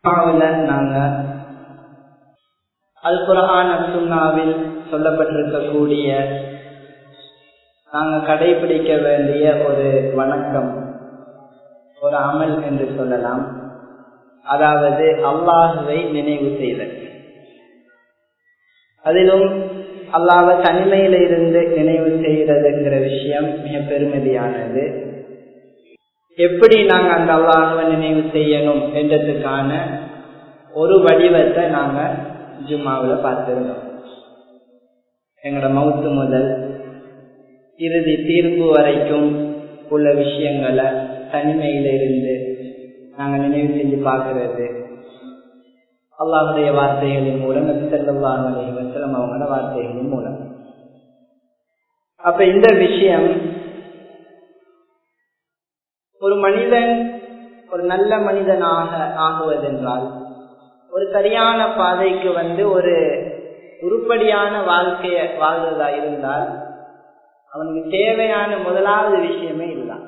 நாங்க அல் குரான் சுன்னாவில் சொல்லப்பட்டிருக்கக்கூடிய நாங்க கடைபிடிக்க வேண்டிய ஒரு வணக்கம் ஒரு அமல் என்று சொல்லலாம் அதாவது அல்லாஹுவை நினைவு செய்தல் அதிலும் அல்லாஹ தனிமையில இருந்து நினைவு செய்யறதுங்கிற விஷயம் மிக பெருமதியானது எப்படி நாங்க அந்த அல்லாஹுவை நினைவு செய்யணும் என்றதுக்கான ஒரு வடிவத்தை நாங்க ஜும்மாவில் பார்த்திருந்தோம் எங்களோட மவுத்து முதல் இறுதி தீர்ப்பு வரைக்கும் உள்ள விஷயங்களை தனிமையில இருந்து நாங்க நினைவு செஞ்சு பார்க்கறது அல்லாஹுடைய வார்த்தைகளின் மூலம் செல்லவாங்க வசலம் அவங்களோட வார்த்தைகளின் மூலம் அப்ப இந்த விஷயம் ஒரு மனிதன் ஒரு நல்ல மனிதனாக ஆகுவதென்றால் ஒரு சரியான பாதைக்கு வந்து ஒரு உருப்படியான வாழ்க்கைய வாழ்வதா இருந்தால் அவனுக்கு தேவையான முதலாவது விஷயமே இதுதான்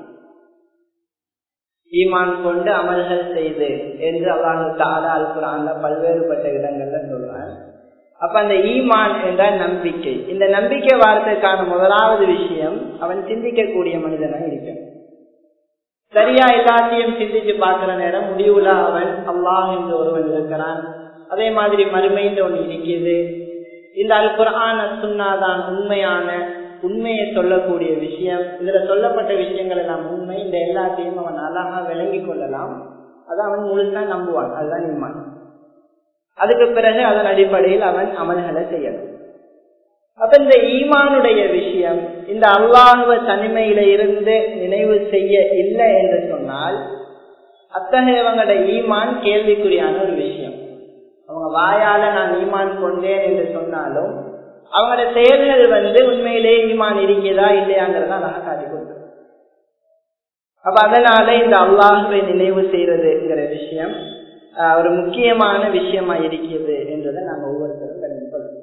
ஈமான் கொண்டு அமல்கள் செய்து என்று அல்லாஹு தாரா அல் குரான்ல பல்வேறுபட்ட இடங்கள்ல சொல்றான் அப்ப அந்த ஈமான் என்ற நம்பிக்கை இந்த நம்பிக்கை வார்த்தைக்கான முதலாவது விஷயம் அவன் சிந்திக்கக்கூடிய மனிதனாக இருக்கணும் சரியா எல்லாத்தையும் சிந்திச்சு பார்க்கிற நேரம் முடிவுல அவன் அல்லாஹ் என்று ஒருவன் இருக்கிறான் அதே மாதிரி மறுமைன்ற ஒன்று இருக்குது இந்த அல் குரான சுண்ணாதான் உண்மையான உண்மையை சொல்லக்கூடிய விஷயம் இதுல சொல்லப்பட்ட விஷயங்கள் எல்லாம் உண்மை இந்த எல்லாத்தையும் அவன் அழகா விளங்கி கொள்ளலாம் அதை அவன் முழுசா நம்புவான் அதுதான் இம்மான் அதுக்கு பிறகு அதன் அடிப்படையில் அவன் அமல்களை செய்யணும் அப்ப இந்த ஈமானுடைய விஷயம் இந்த அல்லாஹுவ தனிமையில இருந்து நினைவு செய்ய இல்லை என்று சொன்னால் அத்தகையவங்களோட ஈமான் கேள்விக்குறியான ஒரு விஷயம் அவங்க வாயால நான் ஈமான் கொண்டேன் என்று சொன்னாலும் அவங்களோட செயல்கள் வந்து உண்மையிலேயே ஈமான் இருக்கிறதா இல்லையாங்கிறத அழகா காட்டி கொடுக்கும் அப்ப அதனால இந்த அல்லாஹுவை நினைவு செய்யறதுங்கிற விஷயம் ஒரு முக்கியமான விஷயமா இருக்கிறது என்றதை நாங்க ஒவ்வொருத்தரும் கண்டிப்பாக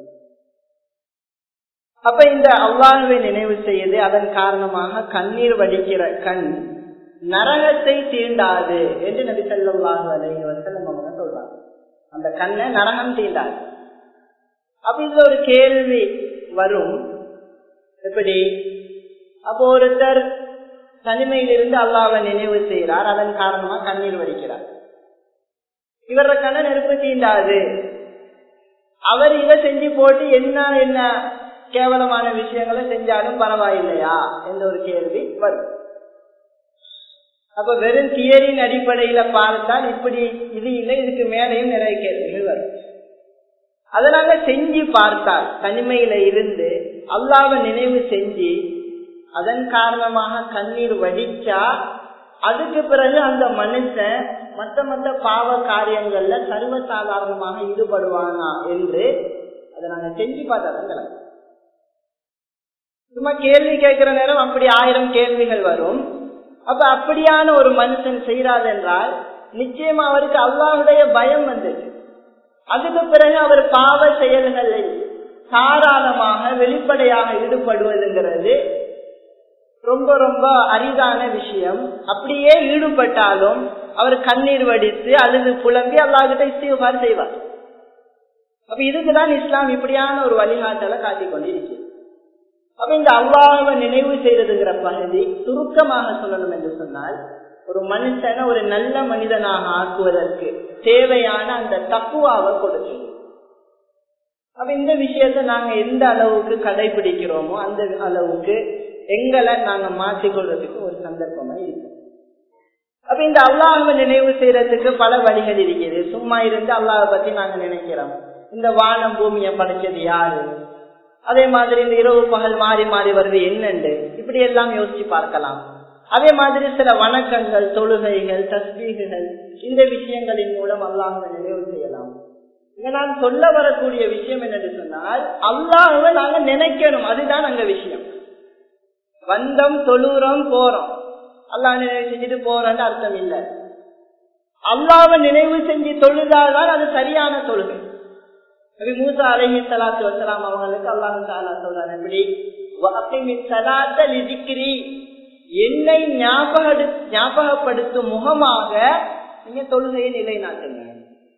அப்ப இந்த அல்லாஹுவை நினைவு செய்து அதன் காரணமாக கண்ணீர் வடிக்கிற கண் நரகத்தை தீண்டாது என்று நபி சொல்லாஹு அலைஹி வசல்லம் அவங்க சொல்றாங்க அந்த கண்ணை நரகம் தீண்டாது அப்ப இதுல ஒரு கேள்வி வரும் எப்படி அப்போ ஒருத்தர் தனிமையிலிருந்து அல்லாவை நினைவு செய்கிறார் அதன் காரணமா கண்ணீர் வடிக்கிறார் இவர கண்ண நெருப்பு தீண்டாது அவர் இதை செஞ்சு போட்டு என்ன என்ன கேவலமான விஷயங்களை செஞ்சாலும் பரவாயில்லையா என்ற ஒரு கேள்வி வரும் அப்ப வெறும் தியரின் அடிப்படையில பார்த்தால் இப்படி இது இல்லை இதுக்கு மேலேயும் நிறைய கேள்விகள் வரும் அதனால செஞ்சு பார்த்தால் தனிமையில இருந்து அல்லாவை நினைவு செஞ்சு அதன் காரணமாக கண்ணீர் வடிச்சா அதுக்கு பிறகு அந்த மனுஷன் மற்ற மற்ற பாவ காரியங்கள்ல சர்வசாதாரணமாக ஈடுபடுவானா என்று அதை நாங்க செஞ்சு பார்த்தாதான் சும்மா கேள்வி கேட்கிற நேரம் அப்படி ஆயிரம் கேள்விகள் வரும் அப்ப அப்படியான ஒரு மனுஷன் செய்யறாது என்றால் நிச்சயமா அவருக்கு அல்லாவுடைய பயம் வந்தது அதுக்கு பிறகு அவர் பாவ செயல்களில் தாராளமாக வெளிப்படையாக ஈடுபடுவதுங்கிறது ரொம்ப ரொம்ப அரிதான விஷயம் அப்படியே ஈடுபட்டாலும் அவர் கண்ணீர் வடித்து அல்லது புலம்பி அல்லாஹிட்ட இஸ்திவார் செய்வார் அப்ப இதுக்குதான் இஸ்லாம் இப்படியான ஒரு வழிகாட்டலை காட்டிக் கொண்டிருக்கிறது அப்ப இந்த அல்லாஹவை நினைவு செய்யறதுங்கிற பகுதி சுருக்கமாக சொல்லணும் என்று சொன்னால் ஒரு மனுஷனை ஒரு நல்ல மனிதனாக ஆக்குவதற்கு தேவையான அந்த தக்குவாவை கொடுக்கும் அப்ப இந்த விஷயத்த நாங்க எந்த அளவுக்கு கடைபிடிக்கிறோமோ அந்த அளவுக்கு எங்களை நாங்க மாற்றிக்கொள்றதுக்கு ஒரு சந்தர்ப்பமா இருக்கு அப்ப இந்த அல்லாஹவை நினைவு செய்யறதுக்கு பல வழிகள் இருக்குது சும்மா இருந்து அல்லாஹை பத்தி நாங்க நினைக்கிறோம் இந்த வானம் பூமியை படைச்சது யாரு அதே மாதிரி இந்த இரவு பகல் மாறி மாறி வருது என்னண்டு இப்படி எல்லாம் யோசிச்சு பார்க்கலாம் அதே மாதிரி சில வணக்கங்கள் தொழுகைகள் தஸ்பீகுகள் இந்த விஷயங்களின் மூலம் அல்லாஹுவை நினைவு செய்யலாம் இங்க நான் சொல்ல வரக்கூடிய விஷயம் என்னன்னு சொன்னால் அல்லாஹுவை நாங்க நினைக்கணும் அதுதான் அங்க விஷயம் வந்தம் தொழுறோம் போறோம் அல்லாஹ் நினைவு செஞ்சுட்டு போறோம்னு அர்த்தம் இல்லை அல்லாவை நினைவு செஞ்சு தொழுதால்தான் அது சரியான தொழுகை நபி மூசா அலஹி சலாத்து வசலாம் அவங்களுக்கு அல்லாஹு தாலா சொல்றாங்க எப்படி என்னை ஞாபக ஞாபகப்படுத்தும் முகமாக நீங்க தொழுகையை நிலைநாட்டுங்க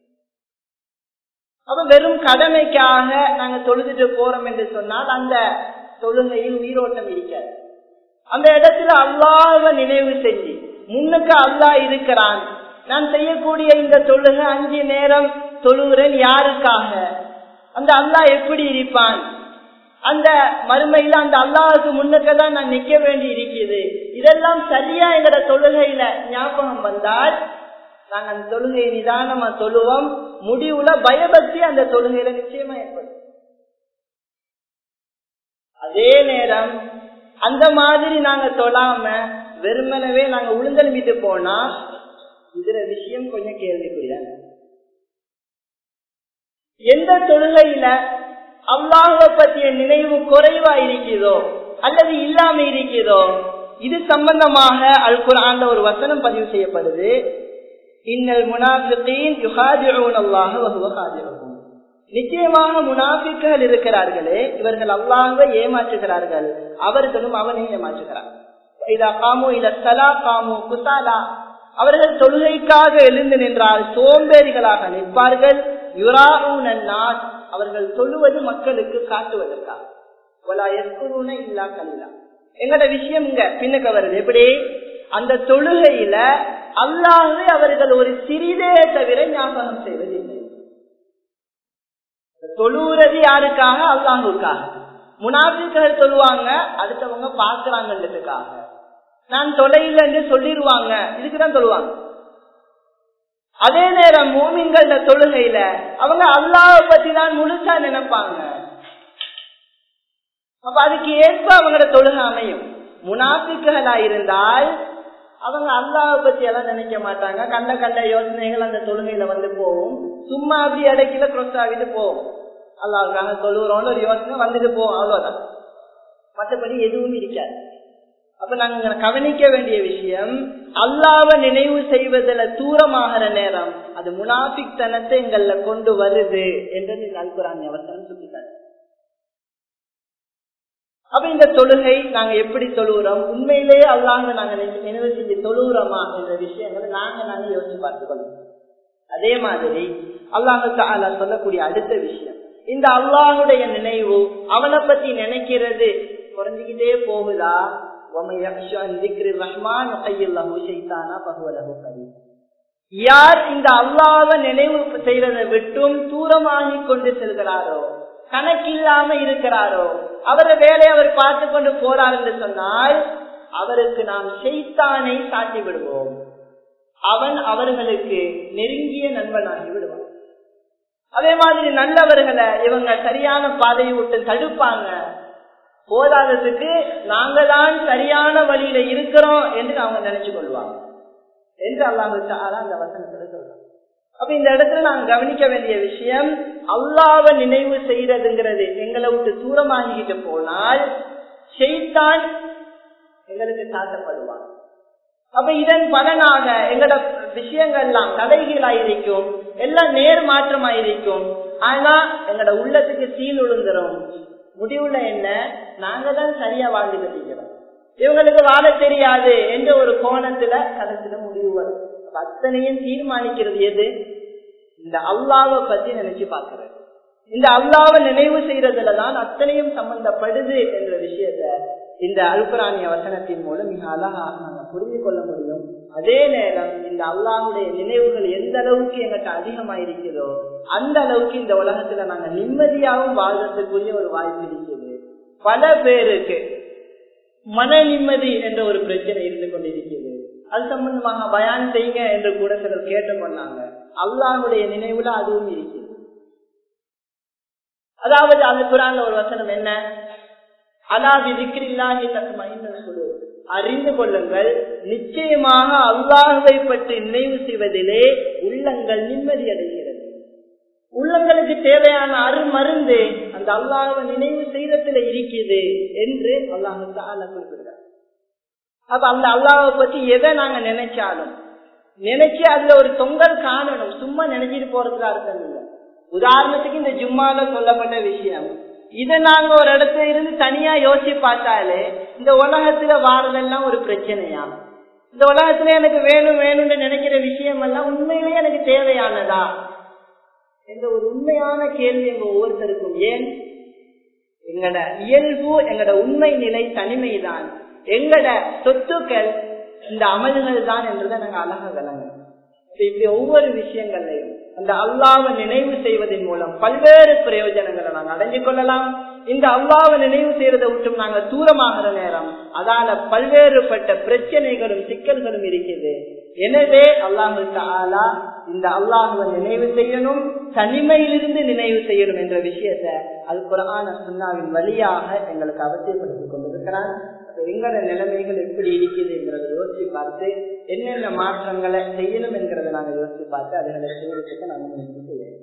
அப்ப வெறும் கடமைக்காக நாங்க தொழுதுட்டு போறோம் என்று சொன்னால் அந்த தொழுகையில் உயிரோட்டம் இருக்காது அந்த இடத்துல அல்லாஹ நினைவு செஞ்சு முன்னுக்கு அல்லாஹ் இருக்கிறான் நான் செய்யக்கூடிய இந்த தொழுகை அஞ்சு நேரம் தொழுகிறேன் யாருக்காக அந்த அல்லாஹ் எப்படி இருப்பான் அந்த மறுமையில அந்த அல்லாஹுக்கு முன்னுக்கு தான் நான் நிக்க வேண்டி இருக்குது இதெல்லாம் சரியா எங்கட தொழுகையில ஞாபகம் வந்தால் நாங்க அந்த தொழுகையை நிதானமா தொழுவோம் முடிவுல பயபக்தி அந்த தொழுகையில நிச்சயமா ஏற்படும் அதே நேரம் அந்த மாதிரி நாங்க தொழாம வெறுமனவே நாங்க உளுந்தெலும்பிட்டு போனா இதுல விஷயம் கொஞ்சம் கேள்விக்குரிய எந்த தொழுகையில அல்லாஹ பற்றிய நினைவு குறைவா இருக்கிறதோ அல்லது இல்லாம இருக்கிறதோ இது சம்பந்தமாக அல் குரான்ல ஒரு வசனம் பதிவு செய்யப்படுது இன்னல் முனாஃபிகீன் யுஹாதிஊன் அல்லாஹ வஹுவ ஹாதிருஹும் நிச்சயமாக முனாஃபிக்குகள் இருக்கிறார்களே இவர்கள் அல்லாஹ்வை ஏமாற்றுகிறார்கள் அவர்களும் அவனை ஏமாற்றுகிறார் இதா காமு இல சலா காமு குசாலா அவர்கள் தொழுகைக்காக எழுந்து நின்றால் சோம்பேறிகளாக நிற்பார்கள் யுராவுன நாஸ் அவர்கள் சொல்லுவது மக்களுக்கு காட்டுவதற்காக இல்லா கல்லா எங்கட விஷயம் இங்க பின்னுக்கு வருது எப்படி அந்த தொழுகையில அல்லாஹே அவர்கள் ஒரு சிறிதே தவிர ஞாபகம் செய்வதில்லை தொழுறது யாருக்காக அல்லாஹுக்காக முனாபிக்கள் சொல்லுவாங்க அடுத்தவங்க பாக்குறாங்கன்றதுக்காக நான் தொலைல என்று சொல்லிடுவாங்க இதுக்குதான் சொல்லுவாங்க அதே நேரம் மூமின்கள தொழுகையில அவங்க அல்லாஹ பத்தி தான் முழுசா நினைப்பாங்க அப்ப அதுக்கு ஏற்ப அவங்களோட தொழுகை அமையும் முனாபிக்குகளா இருந்தால் அவங்க அல்லாஹ பத்தி எல்லாம் நினைக்க மாட்டாங்க கண்ட கண்ட யோசனைகள் அந்த தொழுகையில வந்து போகும் சும்மா அப்படி இடைக்கில கிரொஸ் ஆகிட்டு போகும் அல்லாவுக்காக தொழுகிறோம்னு ஒரு யோசனை வந்துட்டு போகும் அவ்வளவுதான் மற்றபடி எதுவும் இருக்காது அப்ப நாங்க கவனிக்க வேண்டிய விஷயம் அல்லாவ நினைவு செய்வதில் தூரமாகிற நேரம் அது முனாபிக் தனத்தை எங்கள்ல கொண்டு வருது என்று அல்குரான் அவசரம் சொல்லிட்டார் அப்ப இந்த தொழுகை நாங்க எப்படி தொழுகிறோம் உண்மையிலேயே அல்லாங்க நாங்க நினைவு செஞ்சு தொழுகிறோமா என்ற விஷயங்களை நாங்க நாங்க யோசிச்சு பார்த்துக்கணும் அதே மாதிரி அல்லாஹு சொல்லக்கூடிய அடுத்த விஷயம் இந்த அல்லாஹுடைய நினைவு அவனை பத்தி நினைக்கிறது குறைஞ்சுக்கிட்டே போகுதா யார் இந்த அல்லாத நினைவு செய்யறதை விட்டும் தூரமாகி கொண்டு செல்கிறாரோ கணக்கில்லாம இருக்கிறாரோ அவரை வேலையை அவர் பார்த்து கொண்டு போறார் என்று சொன்னால் அவருக்கு நாம் செய்தானை சாட்டி விடுவோம் அவன் அவர்களுக்கு நெருங்கிய நண்பனாகி விடுவான் அதே மாதிரி நல்லவர்களை இவங்க சரியான பாதையை விட்டு தடுப்பாங்க போதாததுக்கு நாங்க தான் சரியான வழியில இருக்கிறோம் என்று அவங்க நினைச்சு கொள்வாங்க என்று அல்லாஹு அந்த வசனத்துல சொல்றாங்க அப்ப இந்த இடத்துல நாங்க கவனிக்க வேண்டிய விஷயம் அல்லாவ நினைவு செய்யறதுங்கிறது எங்களை விட்டு தூரமாகிக்கிட்டு போனால் செய்தான் எங்களுக்கு சாத்தப்படுவாங்க அப்ப இதன் பலனாக எங்களோட விஷயங்கள் எல்லாம் தடைகளாயிருக்கும் எல்லாம் நேர் மாற்றமாயிருக்கும் ஆனா எங்களோட உள்ளத்துக்கு சீல் விழுந்துரும் முடிவுல என்ன நாங்க தான் சரியா வாழ்ந்துட்டு இருக்கிறோம் இவங்களுக்கு வாழ தெரியாது என்ற ஒரு கோணத்துல கடைசியில முடிவு வரும் அத்தனையும் தீர்மானிக்கிறது எது இந்த அல்லாவை பத்தி நினைச்சு பாக்குறது இந்த அல்லாவை நினைவு செய்யறதுலதான் அத்தனையும் சம்பந்தப்படுது என்ற விஷயத்த இந்த அல்குரானிய வசனத்தின் மூலம் மிக அழகாக நாங்க புரிந்து கொள்ள முடியும் அதே நேரம் இந்த அல்லாவுடைய நினைவுகள் எந்த அளவுக்கு எங்கிட்ட அதிகமாயிருக்கிறதோ அந்த அளவுக்கு இந்த உலகத்துல நாங்க நிம்மதியாகவும் வாழ்றதுக்குரிய ஒரு வாய்ப்பு இருக்குது பல பேருக்கு மன நிம்மதி என்ற ஒரு பிரச்சனை இருந்து கொண்டிருக்கிறது அது சம்பந்தமாக பயான் செய்யுங்க என்று கூட சிலர் கேட்டு பண்ணாங்க அல்லாஹுடைய நினைவுல அதுவும் இருக்குது அதாவது அந்த குரான்ல ஒரு வசனம் என்ன அலாதி விக்கிரில்லாஹி சொல்லுவது அறிந்து கொள்ளுங்கள் நிச்சயமாக அல்லாஹுவை பற்றி நினைவு செய்வதிலே உள்ளங்கள் நிம்மதி அடைகிறது உள்ளங்களுக்கு தேவையான அருமருந்து அந்த அல்லாஹுவை நினைவு செய்யறதுல இருக்குது என்று அல்லாஹு குறிப்பிடுறார் அப்ப அந்த அல்லாஹை பத்தி எதை நாங்க நினைச்சாலும் நினைச்சு அதுல ஒரு தொங்கல் காணணும் சும்மா நினைச்சிட்டு போறதுல அர்த்தம் இல்லை உதாரணத்துக்கு இந்த ஜும்மால சொல்லப்பட்ட விஷயம் இதை நாங்க ஒரு இடத்துல இருந்து தனியா யோசிச்சு பார்த்தாலே இந்த உலகத்துல வாரதெல்லாம் ஒரு பிரச்சனையா இந்த உலகத்துல எனக்கு வேணும் வேணும்னு நினைக்கிற விஷயம் எல்லாம் உண்மையிலேயே எனக்கு தேவையானதா என்ற ஒரு உண்மையான கேள்வி எங்க ஒவ்வொருத்தருக்கும் ஏன் எங்கட இயல்பு எங்கட உண்மை நிலை தனிமைதான் எங்கட சொத்துக்கள் இந்த அமல்கள் தான் என்றதை நாங்க அழகா விளங்க இப்படி ஒவ்வொரு விஷயங்களையும் அந்த அல்லாவை நினைவு செய்வதன் மூலம் பல்வேறு பிரயோஜனங்களை நாங்கள் அடைஞ்சு கொள்ளலாம் இந்த அல்லாவை நினைவு செய்யறதை விட்டும் நாங்க தூரமாகிற நேரம் அதால பல்வேறுபட்ட பிரச்சனைகளும் சிக்கல்களும் இருக்குது எனவே அல்லாஹு தாலா இந்த அல்லாஹுவை நினைவு செய்யணும் தனிமையிலிருந்து நினைவு செய்யணும் என்ற விஷயத்த அது குரான சுண்ணாவின் வழியாக எங்களுக்கு அவசியப்படுத்திக் கொண்டிருக்கிறான் எங்களோட நிலைமைகள் எப்படி இருக்குதுங்கிறத யோசிச்சு பார்த்து என்னென்ன மாற்றங்களை செய்யணும் என்கிறத நாங்கள் யோசிச்சு பார்த்து அதுகளை செய்யறதுக்கு நாங்கள் முயற்சி செய்யணும்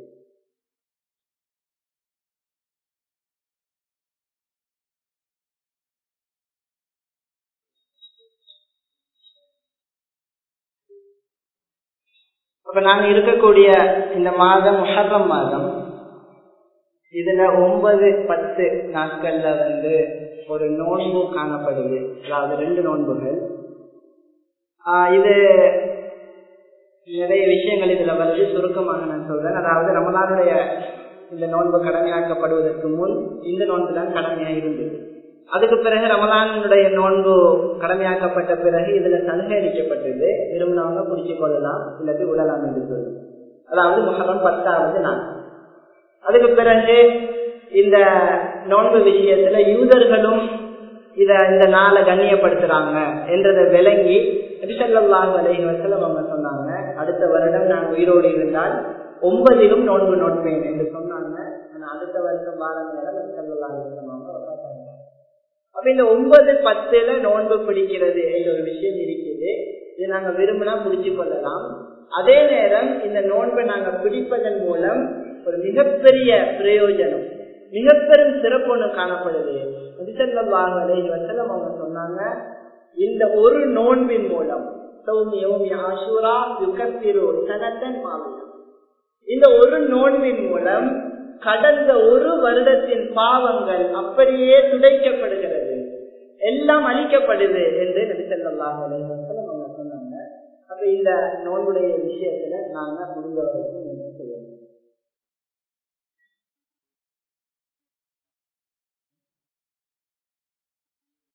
அப்ப நாங்க இருக்கக்கூடிய இந்த மாதம் முஹர்ரம் மாதம் இதுல ஒன்பது பத்து நாட்கள்ல வந்து ஒரு நோன்பு காணப்படுது அதாவது ரெண்டு நோன்புகள் ஆஹ் இது நிறைய விஷயங்கள் இதுல வருது சுருக்கமாக நான் சொல்றேன் அதாவது ரமலானுடைய இந்த நோன்பு கடமையாக்கப்படுவதற்கு முன் இந்த நோன்பு தான் கடமையா இருந்தது அதுக்கு பிறகு ரமலானுடைய நோன்பு கடமையாக்கப்பட்ட பிறகு இதுல சலுகை அளிக்கப்பட்டது விரும்பினவங்க குடிச்சு கொள்ளலாம் இல்லாட்டி விடலாம் என்று சொல்லி அதாவது முகரம் பத்தாவது நாள் அதுக்கு பிறகு இந்த நோன்பு விஷயத்துல யூதர்களும் இத இந்த நாளை கண்ணியப்படுத்துறாங்க என்றதை விளங்கி ரிஷல்லாஹ் அலைஹி வசலம் அவங்க சொன்னாங்க அடுத்த வருடம் நான் உயிரோடு இருந்தால் ஒன்பதிலும் நோன்பு நோட்பேன் என்று சொன்னாங்க ஆனா அடுத்த வருஷம் வார நேரம் ரிஷல்லாஹ் அவங்க அப்ப இந்த ஒன்பது பத்துல நோன்பு பிடிக்கிறது என்ற ஒரு விஷயம் இருக்குது இது நாங்க விரும்பினா பிடிச்சு கொள்ளலாம் அதே நேரம் இந்த நோன்பை நாங்க பிடிப்பதன் மூலம் ஒரு மிகப்பெரிய பிரயோஜனம் மிகப்பெரும் சிறப்பு ஒன்று காணப்படுது வசலம் அவங்க சொன்னாங்க இந்த ஒரு நோன்பின் மூலம் இந்த ஒரு நோன்பின் மூலம் கடந்த ஒரு வருடத்தின் பாவங்கள் அப்படியே துடைக்கப்படுகிறது எல்லாம் அழிக்கப்படுது என்று நடித்தல்லாஹ் அவங்க சொன்னாங்க அப்ப இந்த நோன்புடைய விஷயத்துல நாங்க முடிந்த வரைக்கும்